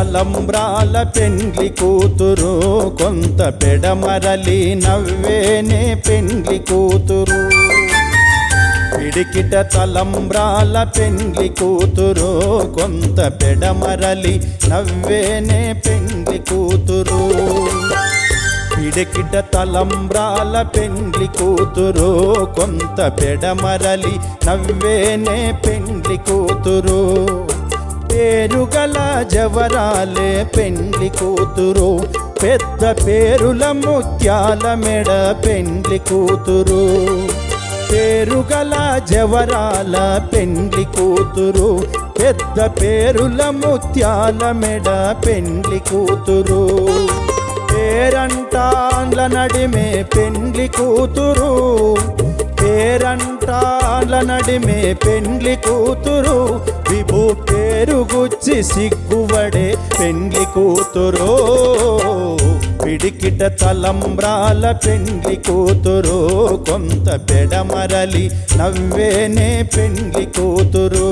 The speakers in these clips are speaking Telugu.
తలంబ్రాల పెండ్లి కూతురు కొంత పెడమరలి నవ్వేనే పెండ్లి కూతురు పిడికిట తలంబ్రాల పెండ్లి కూతురు కొంత పెడమరలి నవ్వేనే పెండ్లి కూతురు పిడికిట తలంబ్రాల పెండ్లి కూతురు కొంత పెడమరలి నవ్వేనే పెండ్లి కూతురు పేరుగల జవరాలే పెండ్లి కూతురు పెద్ద పేరుల ముత్యాల మెడ పెండ్లి కూతురు పేరుగల జవరాల పెండ్లి కూతురు పెద్ద పేరుల ముత్యాల మెడ పెండ్లి కూతురు పేరంటాన్ల నడిమే పెండ్లి కూతురు పేరంటాన్ల నడిమే పెండ్లి కూతురు విభు పేరుగుచ్చి సిగ్గువడే పెండ్లి కూతురు పిడికిట తలంబ్రాల పెండ్లి కూతురు కొంత పెడమరలి నవ్వేనే పెండ్లి కూతురు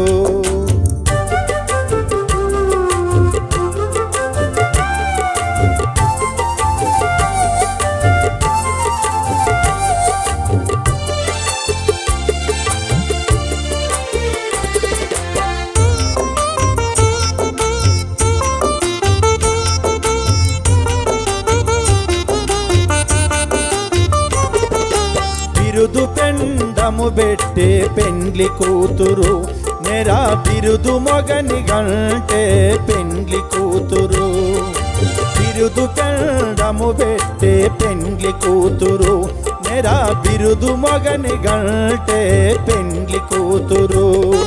బిరుదు పెండము పెట్టే పెండ్లి కూతురు నెరా బిరుదు మొగని గంటే పెండ్లి కూతురు బిరుదు పెండము పెట్టే పెండ్లి కూతురు నెరా బిరుదు మొగని గంటే పెండ్లి కూతురు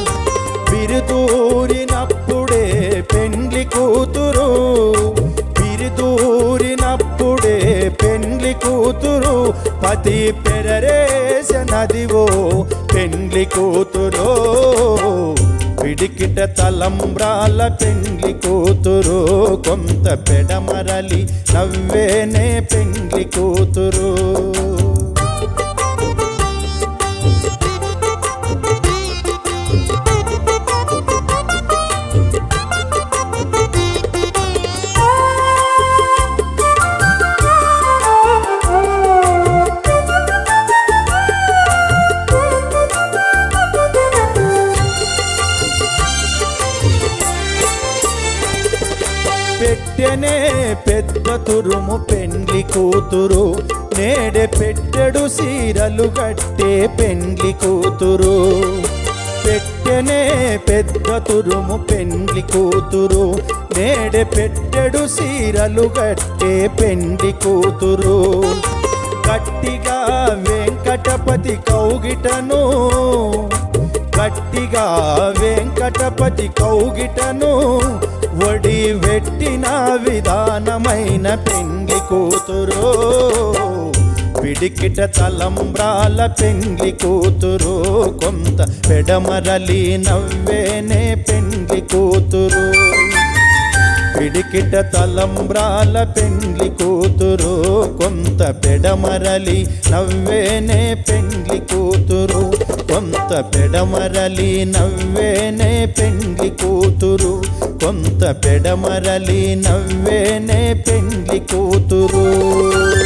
బిరుదూరినప్పుడే పెండ్లి కూతురు బిరుదూరినప్పుడే పెండ్లి కూతురు పతి పెరరేస నదివో పెండ్లి కూతురు పిడికిట తలంబ్రాల పెండ్లి కూతురు కొంత పెడమరలి నవ్వేనే పెండ్లి కూతురు పెట్టెనే పెద్ద తురుము పెండ్లి కూతురు నేడే పెట్టెడు సీరలు గట్టే పెండ్లి కూతురు పెట్టెనే పెద్ద తురుము పెండ్లి కూతురు నేడే పెట్టెడు సీరలు గట్టే పెండ్లి కూతురు గట్టిగా వెంకటపతి కౌగిటను గట్టిగా వెంకటపతి కౌగిటను వడి వెట్టిన విధానమైన పెండ్లి కూతురు పిడికిట తలంబ్రాల పెండ్లి కూతురు కొంత పెడమరలి నవ్వేనే పెండ్లి కూతురు పిడికిట తలంబ్రాల పెండ్లి కూతురు కొంత పెడమరలి నవ్వేనే పెండ్లి కూతురు కొంత పెడమరలి నవ్వేనే పెండ్లి కూతురు కొంత పెడమరలి నవ్వేనే పెండ్లి కూతురు